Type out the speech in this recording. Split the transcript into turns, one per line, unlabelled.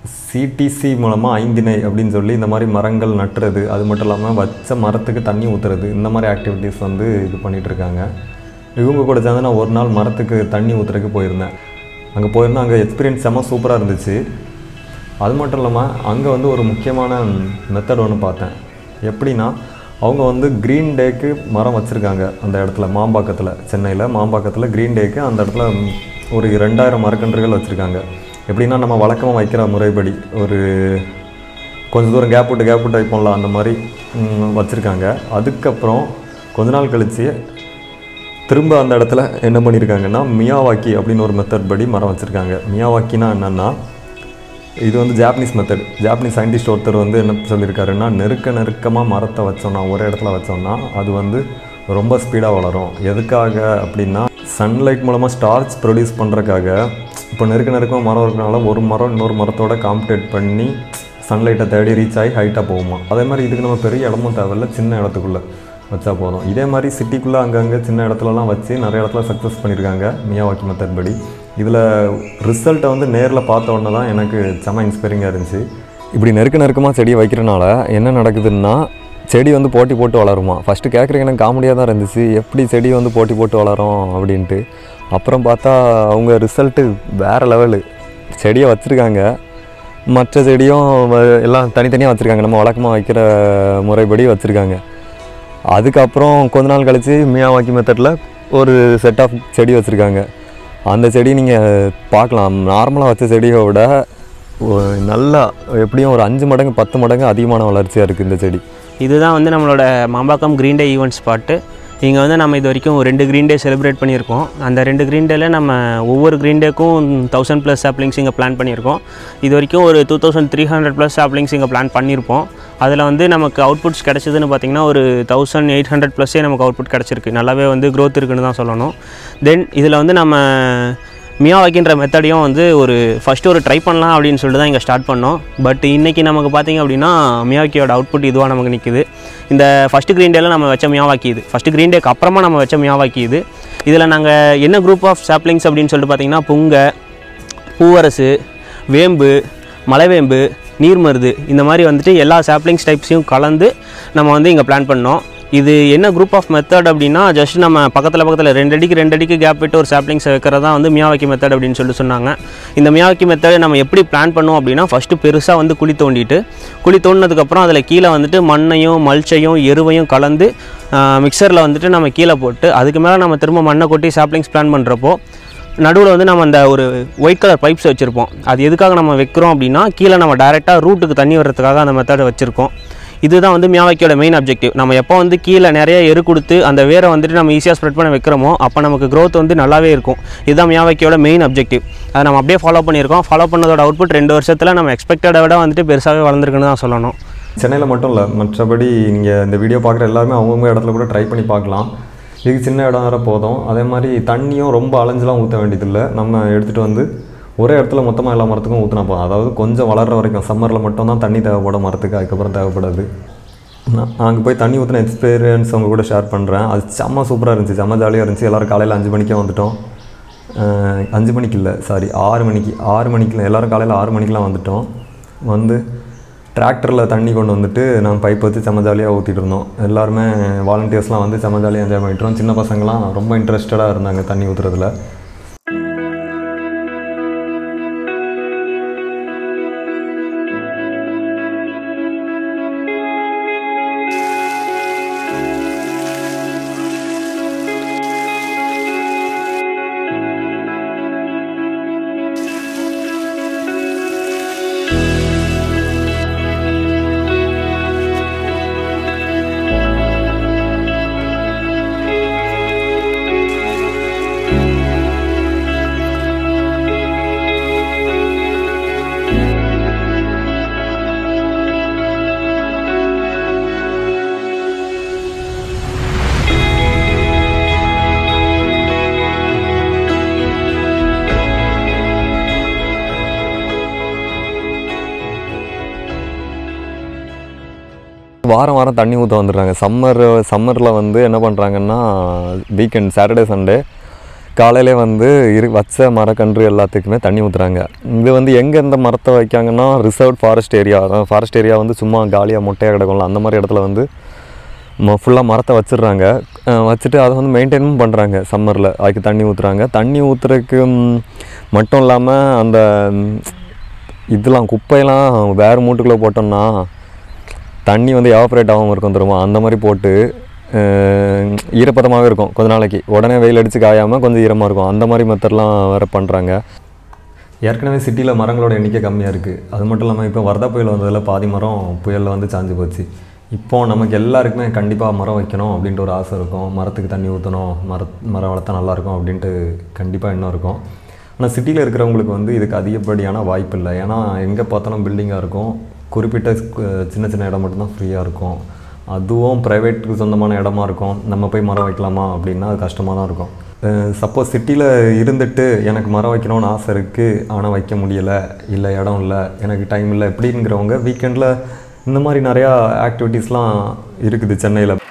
CDC மூலமாக ஐந்திணை அப்படின்னு சொல்லி இந்த மாதிரி மரங்கள் நட்டுறது அது மட்டும் இல்லாமல் வச்ச மரத்துக்கு தண்ணி ஊற்றுறது இந்த மாதிரி ஆக்டிவிட்டீஸ் வந்து இது பண்ணிகிட்டு இருக்காங்க இவங்க கூட சேர்ந்து நான் ஒரு நாள் மரத்துக்கு தண்ணி ஊற்றுறதுக்கு போயிருந்தேன் அங்கே போயிருந்தேன் அங்கே எக்ஸ்பீரியன்ஸ் செம்ம சூப்பராக இருந்துச்சு அது மட்டும் இல்லாமல் அங்கே வந்து ஒரு முக்கியமான மெத்தட் ஒன்று பார்த்தேன் எப்படின்னா அவங்க வந்து க்ரீன் டேக்கு மரம் வச்சுருக்காங்க அந்த இடத்துல மாம்பாக்கத்தில் சென்னையில் மாம்பாக்கத்தில் க்ரீன் டேக்கு அந்த இடத்துல ம், ஒரு ரெண்டாயிரம் மரக்கன்றுகள் வச்சுருக்காங்க எப்படின்னா நம்ம வழக்கமாக வைக்கிற முறைப்படி ஒரு கொஞ்சம் தூரம் கேப் விட்டு கேப் விட்டு வைப்போம்ல அந்த மாதிரி வச்சுருக்காங்க அதுக்கப்புறம் கொஞ்ச நாள் கழித்து திரும்ப அந்த இடத்துல என்ன பண்ணியிருக்காங்கன்னா மியாவாக்கி அப்படின்னு ஒரு மெத்தட் படி மரம் வச்சுருக்காங்க மியாவாக்கினா என்னென்னா இது வந்து ஜாப்பனீஸ் மெத்தட் ஜாப்பனீஸ் சயின்டிஸ்ட் ஒருத்தர் வந்து என்ன சொல்லியிருக்காருன்னா நெருக்க நெருக்கமாக மரத்தை வச்சோம்னா ஒரே இடத்துல வச்சோம்னா அது வந்து ரொம்ப ஸ்பீடாக வளரும் எதுக்காக அப்படின்னா சன்லைட் மூலமாக ஸ்டார்ச் ப்ரொடியூஸ் பண்ணுறக்காக இப்போ நெருக்க நெருக்கமாக மரம் இருக்கனால ஒரு மரம் இன்னொரு மரத்தோட காம்படேட் பண்ணி சன்லைட்டை தேடி ரீச் ஆகி ஹைட்டாக போகுமா அதே மாதிரி இதுக்கு நம்ம பெரிய இடமும் தேவையில்ல சின்ன இடத்துக்குள்ளே வச்சா போதும் இதே மாதிரி சிட்டிக்குள்ளே அங்கங்கே சின்ன இடத்துலலாம் வச்சு நிறைய இடத்துல சக்ஸஸ் பண்ணியிருக்காங்க மியாவாக்கி மெத்தட் படி இதில் ரிசல்ட்டை வந்து நேரில் பார்த்த உடனே தான் எனக்கு செம இன்ஸ்பைரிங்காக இருந்துச்சு இப்படி நெருக்க நெருக்கமாக செடி வைக்கிறனால என்ன நடக்குதுன்னா செடி வந்து போட்டி போட்டு வளருமா ஃபஸ்ட்டு கேட்குறதுக்கு எனக்கு காமெடியாக தான் இருந்துச்சு எப்படி செடி வந்து போட்டி போட்டு வளரும் அப்படின்ட்டு அப்புறம் பார்த்தா அவங்க ரிசல்ட்டு வேறு லெவலு செடியை வச்சுருக்காங்க மற்ற செடியும் வ- எல்லாம் தனித்தனியாக வச்சுருக்காங்க நம்ம வழக்கமாக வைக்கிற முறைப்படி வச்சுருக்காங்க அதுக்கப்புறம் கொஞ்ச நாள் கழித்து மியாவாக்கி மெத்தடில் ஒரு செட் ஆஃப் செடி வச்சுருக்காங்க அந்த செடி நீங்கள் பார்க்கலாம் நார்மலாக வச்ச செடியை விட ஒ- நல்லா எப்படியும் ஒரு அஞ்சு மடங்கு பத்து மடங்கு அதிகமான வளர்ச்சியாக இருக்குது இந்த செடி
இதுதான் வந்து நம்மளோட Mambakkam green day event spot இங்கே வந்து நம்ம இது வரைக்கும் ரெண்டு க்ரீன் டே செலிப்ரேட் பண்ணியிருக்கோம் அந்த ரெண்டு க்ரீன் டேல நம்ம ஒவ்வொரு க்ரீன் டேக்கும் தௌசண்ட் ப்ளஸ் சாப்ளிங்ஸ் இங்கே பிளான் பண்ணியிருக்கோம் இது வரைக்கும் ஒரு two thousand three hundred plus saplings இங்கே பிளான் பண்ணியிருப்போம் அதில் வந்து நமக்கு அவுட்புட்ஸ் கிடச்சதுன்னு பார்த்தீங்கன்னா ஒரு தௌசண்ட் எயிட் ஹண்ட்ரட் ப்ளஸ்ஸே நமக்கு அவுட்புட் கிடச்சிருக்கு நல்லாவே வந்து க்ரோத் இருக்குன்னு தான் சொல்லணும் தென் இதில் வந்து நம்ம மியாவாக்கின்ற மெத்தடையும் வந்து ஒரு ஃபஸ்ட்டு ஒரு ட்ரை பண்ணலாம் அப்படின்னு சொல்லிட்டு தான் இங்கே ஸ்டார்ட் பண்ணோம் பட் இன்றைக்கி நமக்கு பார்த்தீங்க அப்படின்னா மியாவாக்கியோட அவுட்புட் இதுவாக நமக்கு நிற்குது இந்த ஃபஸ்ட்டு க்ரீன் டேல நம்ம வச்ச மியாவாக்கி இது ஃபஸ்ட்டு க்ரீன் டேக்கு அப்புறமா நம்ம வச்ச மியாவாக்கி இது இதில் நாங்கள் என்ன குரூப் ஆஃப் சாப்ளிங்ஸ் அப்படின்னு சொல்லிட்டு பார்த்தீங்கன்னா புங்கை பூவரசு வேம்பு மலைவேம்பு நீர்மருது இந்த மாதிரி வந்துட்டு எல்லா சாப்ளிங்ஸ் டைப்ஸையும் கலந்து நம்ம வந்து இங்கே பிளான் பண்ணோம் இது என்ன குரூப் ஆஃப் மெத்தட் அப்படின்னா ஜஸ்ட் நம்ம பக்கத்தில் பக்கத்தில் ரெண்டு அடிக்கு ரெண்டு அடிக்கு கேப் விட்டு ஒரு சாப்ளிங்ஸை வைக்கிறது தான் வந்து மியாவாக்கி மெத்தட் அப்படின்னு சொல்லிட்டு சொன்னாங்க இந்த மியாவாக்கி மெத்தட் நம்ம எப்படி பிளான் பண்ணுவோம் அப்படின்னா ஃபஸ்ட்டு பெருசாக வந்து குழி தோண்டிட்டு குழி தோண்டினதுக்கப்புறம் அதில் கீழே வந்துட்டு மண்ணையும் மல்ச்சையும் எருவையும் கலந்து மிக்சரில் வந்துட்டு நம்ம கீழே போட்டு அதுக்கு மேலே நம்ம திரும்ப மண்ணை கொட்டி சாப்ளிங்ஸ் பிளான் பண்ணுறப்போ நடுவில் வந்து நம்ம அந்த ஒரு ஒயிட் கலர் பைப்ஸ் வச்சுருப்போம் அது எதுக்காக நம்ம வைக்கிறோம் அப்படின்னா கீழே நம்ம டைரெக்டாக ரூட்டுக்கு தண்ணி வர்றதுக்காக அந்த மெத்தடை வச்சுருக்கோம் இதுதான் வந்து மியாவாக்கியோட மெயின் அப்ஜெக்டிவ் நம்ம எப்போ வந்து கீழே நிறைய எரு கொடுத்து அந்த வேரை வந்துட்டு நம்ம ஈஸியாக ஸ்ப்ரெட் பண்ண வைக்கிறோமோ அப்போ நமக்கு growth வந்து நல்லாவே இருக்கும் இதுதான் மியாவாக்கியோட மெயின் அப்ஜெக்டிவ் அதை நம்ம அப்படியே ஃபாலோ பண்ணியிருக்கோம் ஃபாலோ பண்ணதோட அவுட்புட் ரெண்டு வருஷத்தில் நம்ம எக்ஸ்பெக்டடை விட வந்துட்டு பெருசாகவே வளர்ந்துருக்குன்னு தான் சொல்லணும்
சென்னையில் மட்டும் இல்லை மற்றபடி நீங்கள் இந்த வீடியோ பார்க்குற எல்லாருமே அவங்கவுங்க இடத்துல கூட ட்ரை பண்ணி பார்க்கலாம் இதுக்கு சின்ன இடம் வேறு போதும் அதே மாதிரி தண்ணியும் ரொம்ப அலைஞ்செலாம் ஊற்ற வேண்டியதில்லை நம்ம எடுத்துகிட்டு வந்து ஒரே இடத்துல மொத்தமாக எல்லா மரத்துக்கும் ஊற்றினா போதும் அதாவது கொஞ்சம் வளர்கிற வரைக்கும் சம்மரில் மட்டும் தான் தண்ணி தேவைப்படும் மரத்துக்கு அதுக்கப்புறம் தேவைப்படாது நான் அங்கே போய் தண்ணி ஊற்றின எக்ஸ்பீரியன்ஸ் அவங்க கூட ஷேர் பண்ணுறேன் அது செம்ம சூப்பராக இருந்துச்சு செம்ம ஜாலியாக இருந்துச்சு எல்லோரும் காலையில் அஞ்சு மணிக்கே வந்துட்டோம் அஹ் அஞ்சு மணிக்கு இல்லை சாரி ஆறு மணிக்கு ஆறு மணிக்கு எல்லோரும் காலையில் ஆறு மணிக்கெலாம் வந்துட்டோம் வந்து டிராக்டரில் தண்ணி கொண்டு வந்துட்டு நாங்கள் பைப் வச்சு செம்ம ஜாலியாக ஊற்றிட்டு இருந்தோம் எல்லாருமே வாலண்டியர்ஸ்லாம் வந்து செம்ம ஜாலியாக என்ஜாய் பண்ணிட்டோம் சின்ன பசங்களாம் ரொம்ப இன்ட்ரெஸ்டடாக இருந்தாங்க தண்ணி ஊற்றுறதுல வாரம் வாரம் தண்ணி ஊற்ற வந்துடுறாங்க சம்மர் சம்மரில் வந்து என்ன பண்ணுறாங்கன்னா வீக்கெண்ட் சாட்டர்டே சண்டே காலையிலே வந்து இரு வச்ச மரக்கன்று எல்லாத்துக்குமே தண்ணி ஊற்றுறாங்க இது வந்து எங்கே இந்த மரத்தை வைக்காங்கன்னா ரிசர்வ் ஃபாரஸ்ட் ஏரியா அதான் ஃபாரஸ்ட் ஏரியா வந்து சும்மா காலியாக மொட்டையாக கிடக்கும்ல அந்த மாதிரி இடத்துல வந்து ஃபுல்லாக மரத்தை வச்சிடுறாங்க அஹ் வச்சுட்டு அதை வந்து மெயின்டைனும் பண்ணுறாங்க சம்மரில் அதுக்கு தண்ணி ஊற்றுறாங்க தண்ணி ஊற்றுறதுக்கு மட்டும் இல்லாமல் அந்த ம், இதெல்லாம் குப்பையெல்லாம் வேறு மூட்டுக்குள்ளே போட்டோம்னா தண்ணி வந்து எவாப்ரேட் ஆகாமல் இருக்கும் தெரியுமா அந்த மாதிரி போட்டு அஹ், ஈரப்பதமாகவே இருக்கும் கொஞ்ச நாளைக்கு உடனே வெயில் அடித்து காயாமல் கொஞ்சம் ஈரமாக இருக்கும் அந்த மாதிரி மெத்தட்லாம் வேறு பண்ணுறாங்க ஏற்கனவே சிட்டியில் மரங்களோட எண்ணிக்கை கம்மியாக இருக்குது அது மட்டும் இல்லாமல் இப்போ வரதா புயல் வந்ததில் பாதி மரம் புயலில் வந்து சாஞ்சு போச்சு இப்போ நமக்கு எல்லாருக்குமே கண்டிப்பாக மரம் வைக்கணும் அப்படின்ட்டு ஒரு ஆசை இருக்கும் மரத்துக்கு தண்ணி ஊற்றணும் மர மரம் வளர்த்தா நல்லாயிருக்கும் அப்படின்ட்டு கண்டிப்பாக எண்ணம் இருக்கும் ஆனால் சிட்டியில் இருக்கிறவங்களுக்கு வந்து இதுக்கு அதிகப்படியான வாய்ப்பு இல்லை ஏன்னா எங்கே பார்த்தாலும் பில்டிங்காக இருக்கும் குறிப்பிட்ட ஸ்கு- சின்ன சின்ன இடம் மட்டும்தான் ஃப்ரீயாக இருக்கும் அதுவும் ப்ரைவேட்டுக்கு சொந்தமான இடமா இருக்கும் நம்ம போய் மரம் வைக்கலாமா அப்படின்னா அது கஷ்டமாக தான் இருக்கும் சப்போஸ் சிட்டியில் இருந்துட்டு எனக்கு மரம் வைக்கணும்னு ஆசை இருக்குது ஆனால் வைக்க முடியலை இல்லை இடம் இல்லை எனக்கு டைம் இல்லை இப்படிங்கிறவங்க வீக்கெண்டில் இந்த மாதிரி நிறையா ஆக்டிவிட்டீஸ்லாம் இருக்குது சென்னையில்